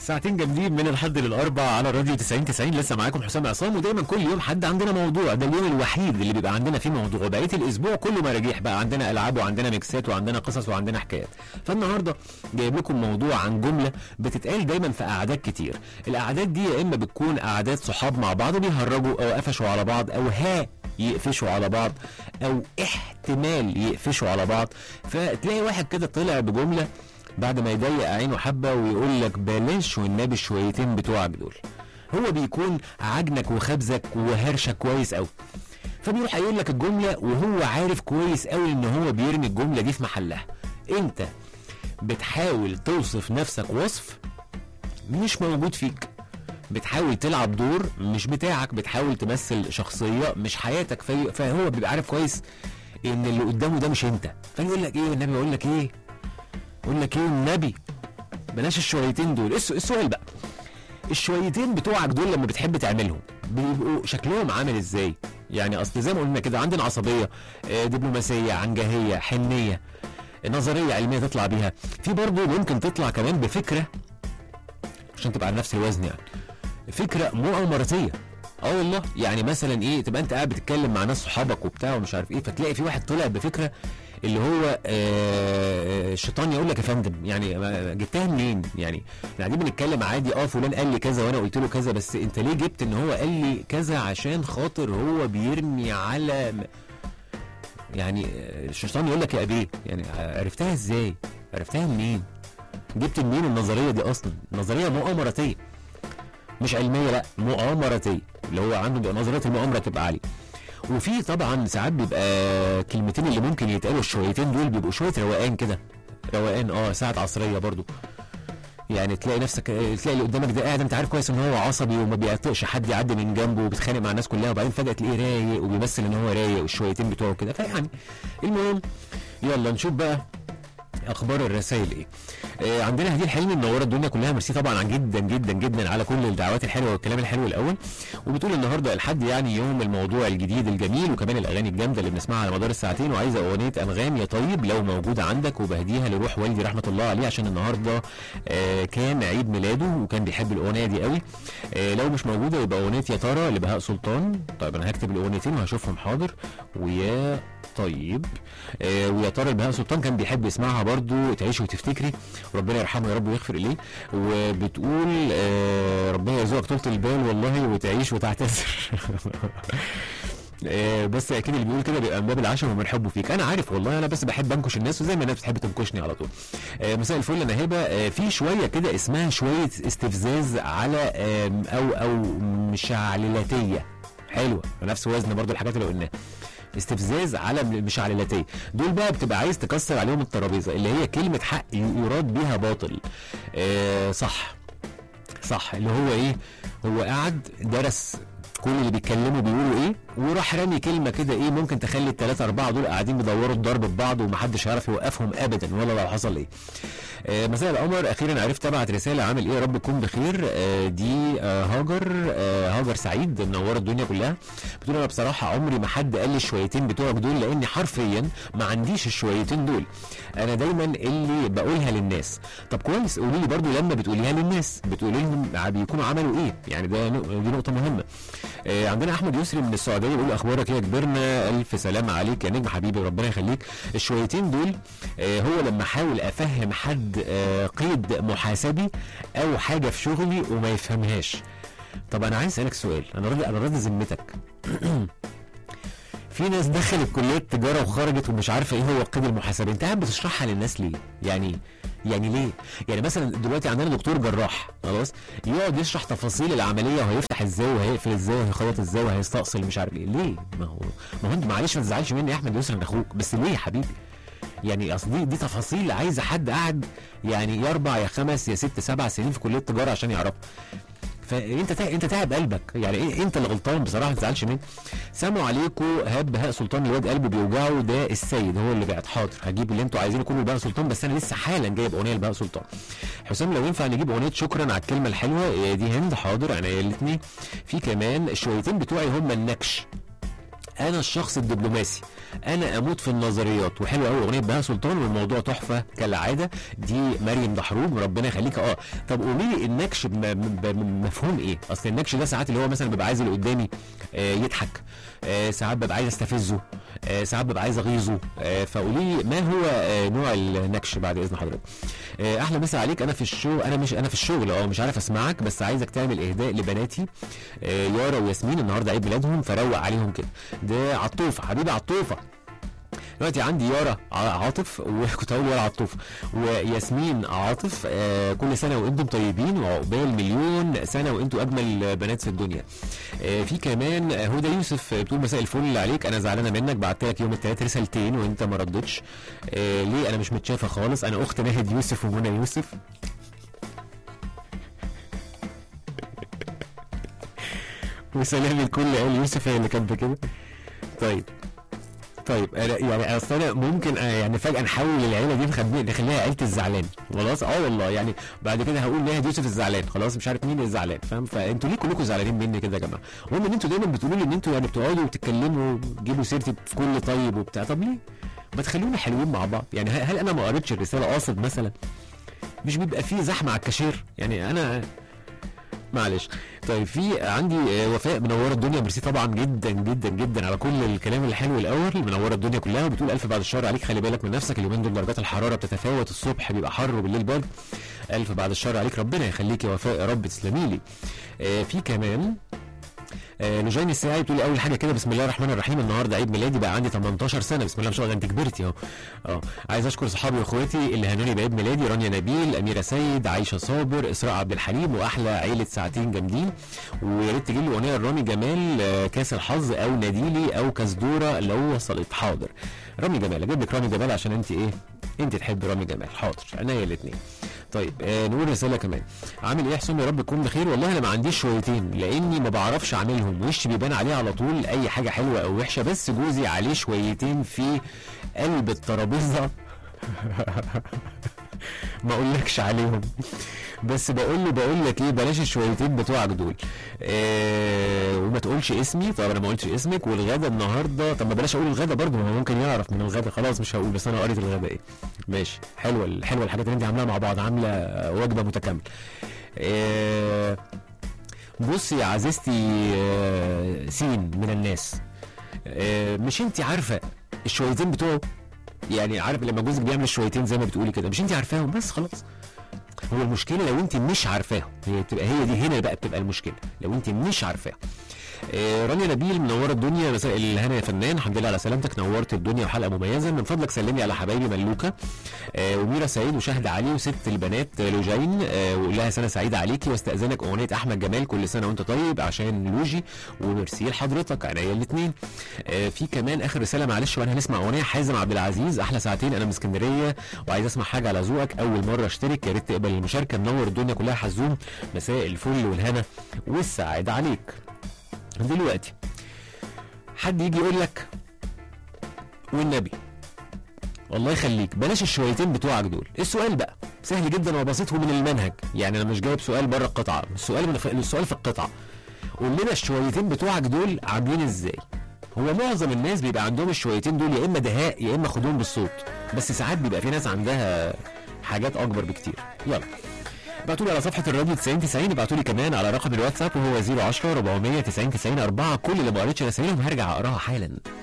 ساعتين جامدين من الحد للاربع على الراديو 90 90 لسه معاكم حسام عصام ودايما كل يوم حد عندنا موضوع ده اليوم الوحيد اللي بيبقى عندنا فيه موضوع بقيه الاسبوع كله مراجيح بقى عندنا العاب وعندنا ميكسات وعندنا قصص وعندنا حكايات فالنهارده جايب لكم موضوع عن جمله بتتقال دايما في قعدات كتير القعدات دي يا اما بتكون قعدات صحاب مع بعض بيهرجوا او قفشوا على بعض او ها يقفشوا على بعض او احتمال يقفشوا على بعض فتلاقي واحد كده طلع بجمله بعد ما يضيق عينه حبه ويقول لك بلاش والنبي الشويتين بتوعك دول هو بيكون عجنك وخبزك وهرشك كويس قوي فبيروح يقول لك الجمله وهو عارف كويس قوي ان هو بيرمي الجمله دي في محلها انت بتحاول توصف نفسك وصف مش موجود فيك بتحاول تلعب دور مش بتاعك بتحاول تمثل شخصيه مش حياتك في- فهو بيبقى عارف كويس ان اللي قدامه ده مش انت فيقول لك ايه النبي يقول لك ايه يقول لك ايه النبي بلاش الشويتين دول الس- السؤال بقى الشويتين بتوعك دول لما بتحب تعملهم بيبقوا شكلهم عامل ازاي يعني اصل زي ما قلنا كده عندنا عصبيه آه، دبلوماسيه عنجهيه حنيه نظريه علميه تطلع بيها في برضه ممكن تطلع كمان بفكره عشان تبقى على نفس الوزن يعني فكره مؤامراتيه اه والله يعني مثلا ايه تبقى انت قاعد بتتكلم مع ناس صحابك وبتاع ومش عارف ايه فتلاقي في واحد طلع بفكره اللي هو آه الشيطان يقول لك يا فندم يعني ما- جبتها منين يعني احنا قاعدين بنتكلم عادي اه فلان قال لي كذا وانا قلت له كذا بس انت ليه جبت ان هو قال لي كذا عشان خاطر هو بيرمي على م- يعني آه، الشيطان يقول لك يا ابيه يعني عرفتها ازاي عرفتها منين جبت منين النظريه دي اصلا نظريه مؤامراتيه مش علميه لا مؤامراتيه اللي هو عنده بيبقى نظريه المؤامره تبقى عاليه وفي طبعا ساعات بيبقى كلمتين اللي ممكن يتقالوا الشويتين دول بيبقوا شويه روقان كده روقان اه ساعه عصريه برضو يعني تلاقي نفسك تلاقي اللي قدامك ده قاعد انت عارف كويس ان هو عصبي وما بيطيقش حد يعدي من جنبه وبيتخانق مع الناس كلها وبعدين فجاه تلاقيه رايق وبيمثل ان هو رايق والشويتين بتوعه كده فيعني المهم يلا نشوف بقى اخبار الرسائل ايه آه عندنا هديه الحلمي منوره الدنيا كلها ميرسي طبعا جدا جدا جدا على كل الدعوات الحلوه والكلام الحلو الاول وبتقول النهارده الحد يعني يوم الموضوع الجديد الجميل وكمان الاغاني الجامده اللي بنسمعها على مدار الساعتين وعايزه اغنيه انغام يا طيب لو موجوده عندك وبهديها لروح والدي رحمه الله عليه عشان النهارده آه كان عيد ميلاده وكان بيحب الاغنيه دي قوي آه لو مش موجوده يبقى اغنيه يا ترى لبهاء سلطان طيب انا هكتب الاغنيتين وهشوفهم حاضر ويا طيب آه ويا ترى البهاء سلطان كان بيحب يسمعها برضو تعيش وتفتكري ربنا يرحمه يا رب ويغفر اليه وبتقول آه ربنا يرزقك طولة البال والله وتعيش وتعتذر آه، بس اكيد اللي بيقول كده بيبقى من باب العشم ومن حبه فيك انا عارف والله انا بس بحب انكش الناس وزي ما الناس بتحب تنكشني على طول آه، مساء الفل انا هبه آه، في شويه كده اسمها شويه استفزاز على آم، او او مشعللاتيه حلوه نفس وزن برضو الحاجات اللي قلناها استفزاز على مشعللاتيه دول بقى بتبقى عايز تكسر عليهم الترابيزه اللي هي كلمه حق يراد بيها باطل آه صح صح اللي هو ايه هو قاعد درس كل اللي بيتكلموا بيقولوا ايه وراح رامي كلمه كده ايه ممكن تخلي الثلاثه اربعه دول قاعدين بيدوروا الضرب ببعض ومحدش هيعرف يوقفهم ابدا ولا لو حصل ايه آه، مساء القمر اخيرا عرفت ابعت رساله عامل ايه يا رب تكون بخير آه، دي آه، هاجر آه، هاجر سعيد منوره الدنيا كلها بتقول انا بصراحه عمري ما حد قال لي الشويتين بتوعك دول لاني حرفيا ما عنديش الشويتين دول انا دايما اللي بقولها للناس طب كويس قولي لي برضو لما بتقوليها للناس بتقولي لهم بيكونوا عملوا ايه يعني ده نق- دي نقطه مهمه آه، عندنا احمد يسري من السعوديه بيقول اخبارك إيه يا كبرنا الف سلامه عليك يا نجم حبيبي ربنا يخليك الشويتين دول آه، هو لما احاول افهم حد آه، قيد محاسبي او حاجه في شغلي وما يفهمهاش طب انا عايز اسالك سؤال انا راضي انا راضي ذمتك في ناس دخلت كليه تجاره وخرجت ومش عارفه ايه هو قيد المحاسبه انت قاعد بتشرحها للناس ليه يعني يعني ليه يعني مثلا دلوقتي عندنا دكتور جراح خلاص يقعد يشرح تفاصيل العمليه وهيفتح ازاي وهيقفل ازاي وهيخيط ازاي وهيستأصل مش عارف ايه ليه ما هو ما هو انت معلش ما تزعلش مني يا احمد يسرا انا اخوك بس ليه يا حبيبي يعني اصل دي دي تفاصيل عايزه حد قاعد يعني يا اربع يا خمس يا ست سبع سنين في كليه تجاره عشان يعرفها فانت تا... انت تعب قلبك يعني إيه انت اللي غلطان بصراحه ما تزعلش مني سلام عليكم هاب بهاء سلطان الواد قلبه بيوجعه ده السيد هو اللي بعت حاضر هجيب اللي انتوا عايزينه كله لبهاء سلطان بس انا لسه حالا جايب اغنيه لبهاء سلطان حسام لو ينفع نجيب اغنيه شكرا على الكلمه الحلوه إيه دي هند حاضر عينيا الاثنين في كمان الشويتين بتوعي هم النكش انا الشخص الدبلوماسي انا اموت في النظريات وحلو قوي اغنيه بهاء سلطان والموضوع تحفه كالعاده دي مريم دحروج ربنا يخليك اه طب قولي لي النكش بم- بم- مفهوم ايه اصل النكش ده ساعات اللي هو مثلا ببقى عايز اللي قدامي آه يضحك آه ساعات ببقى عايز استفزه آه ساعات ببقى عايز اغيظه آه فقولي لي ما هو آه نوع النكش بعد اذن حضرتك آه احلى مسا عليك انا في الشغل انا مش انا في الشغل اه مش عارف اسمعك بس عايزك تعمل اهداء لبناتي آه يارا وياسمين النهارده عيد ميلادهم فروق عليهم كده ده عطوفه حبيبي عطوفه دلوقتي عندي يارا ع- عاطف وكنت هقول يارا عطوف وياسمين عاطف آه كل سنه وانتم طيبين وعقبال مليون سنه وانتم اجمل بنات في الدنيا آه في كمان آه، هدى يوسف آه، بتقول مساء الفل عليك انا زعلانه منك بعت لك يوم الثلاث رسالتين وانت ما ردتش آه ليه انا مش متشافه خالص انا اخت ناهد يوسف ومنى يوسف وسلام الكل قال يوسف هي اللي كاتبه كده طيب طيب انا يعني اصل انا ممكن آه، يعني فجاه نحول العيله دي نخليها نخليها عيله الزعلان خلاص اه والله يعني بعد كده هقول ناهد يوسف الزعلان خلاص مش عارف مين الزعلان فاهم فانتوا ليه كلكم زعلانين مني كده يا جماعه المهم ان انتوا دايما بتقولوا لي ان انتوا يعني بتقعدوا وتتكلموا وتجيبوا سيرتي في كل طيب وبتاع طب ليه ما تخلونا حلوين مع بعض يعني هل هل انا ما قريتش الرساله قاصد مثلا مش بيبقى فيه زحمه على الكاشير يعني انا معلش طيب في عندي آه، وفاء منوره الدنيا ميرسي طبعا جدا جدا جدا على كل الكلام الحلو الاول منوره الدنيا كلها وبتقول الف بعد الشر عليك خلي بالك من نفسك اليومين دول درجات الحراره بتتفاوت الصبح بيبقى حر وبالليل برد الف بعد الشر عليك ربنا يخليك يا وفاء يا رب تسلمي لي آه، في كمان آه نجاني الساعي بتقول اول حاجه كده بسم الله الرحمن الرحيم النهارده عيد ميلادي بقى عندي 18 سنه بسم الله ما شاء الله ده انت كبرتي اهو اه عايز اشكر صحابي واخواتي اللي هنوني بعيد ميلادي رانيا نبيل اميره سيد عايشه صابر اسراء عبد الحليم واحلى عيله ساعتين جامدين ويا ريت تجيب لي اغنيه لرامي جمال آه، كاس الحظ او ناديلي او كزدوره لو وصلت حاضر رامي جمال اجيب لك رامي جمال عشان انت ايه انت تحب رامي جمال حاضر عينيا الاثنين طيب آه نقول رساله كمان عامل ايه يا حسام يا رب تكون بخير والله انا ما عنديش شويتين لاني ما بعرفش اعملهم وشي بيبان عليه على طول اي حاجه حلوه او وحشه بس جوزي عليه شويتين في قلب الترابيزه ما اقولكش عليهم بس بقول له بقول لك ايه بلاش الشويتين بتوعك دول إيه وما تقولش اسمي طب انا ما قلتش اسمك والغدا النهارده طب ما بلاش اقول الغدا برضه ما هو ممكن يعرف من الغدا خلاص مش هقول بس انا قريت الغدا ايه ماشي حلوه حلوه الحاجات اللي انت عاملاها مع بعض عامله وجبه متكامله إيه بصي يا عزيزتي آه، سين من الناس آه، مش انت عارفه الشويتين بتوعه يعني عارف لما جوزك بيعمل شويتين زي ما بتقولي كده مش انت عارفاهم بس خلاص هو المشكله لو انت مش عارفاهم هي بتبقى هي دي هنا بقى بتبقى المشكله لو انت مش عارفاهم آه، رانيا نبيل منوره الدنيا مساء الهنا يا فنان الحمد لله على سلامتك نورت الدنيا وحلقه مميزه من فضلك سلمي على حبايبي ملوكه آه، وميرا سعيد وشهد علي وست البنات آه، لوجين آه، وقول لها سنه سعيده عليكي واستاذنك اغنيه احمد جمال كل سنه وانت طيب عشان لوجي وميرسي لحضرتك عينيا الاثنين في كمان اخر رساله معلش وانا هنسمع اغنيه حازم عبد العزيز احلى ساعتين انا من اسكندريه وعايز اسمع حاجه على ذوقك اول مره اشترك يا ريت تقبل المشاركه منور الدنيا كلها حزوم مساء الفل والهنا والسعاده عليك دلوقتي حد يجي يقول لك والنبي والله يخليك بلاش الشويتين بتوعك دول السؤال بقى سهل جدا وبسيط ومن المنهج يعني انا مش جايب سؤال بره القطعه السؤال من السؤال في القطعه قول لنا الشويتين بتوعك دول عاملين ازاي هو معظم الناس بيبقى عندهم الشويتين دول يا اما دهاء يا اما خدوهم بالصوت بس ساعات بيبقى في ناس عندها حاجات اكبر بكتير يلا ابعتوا لي على صفحه الراديو 90 90 ابعتوا لي كمان على رقم الواتساب وهو 010 490 90 4 كل اللي ما قريتش رسائلهم هرجع اقراها حالا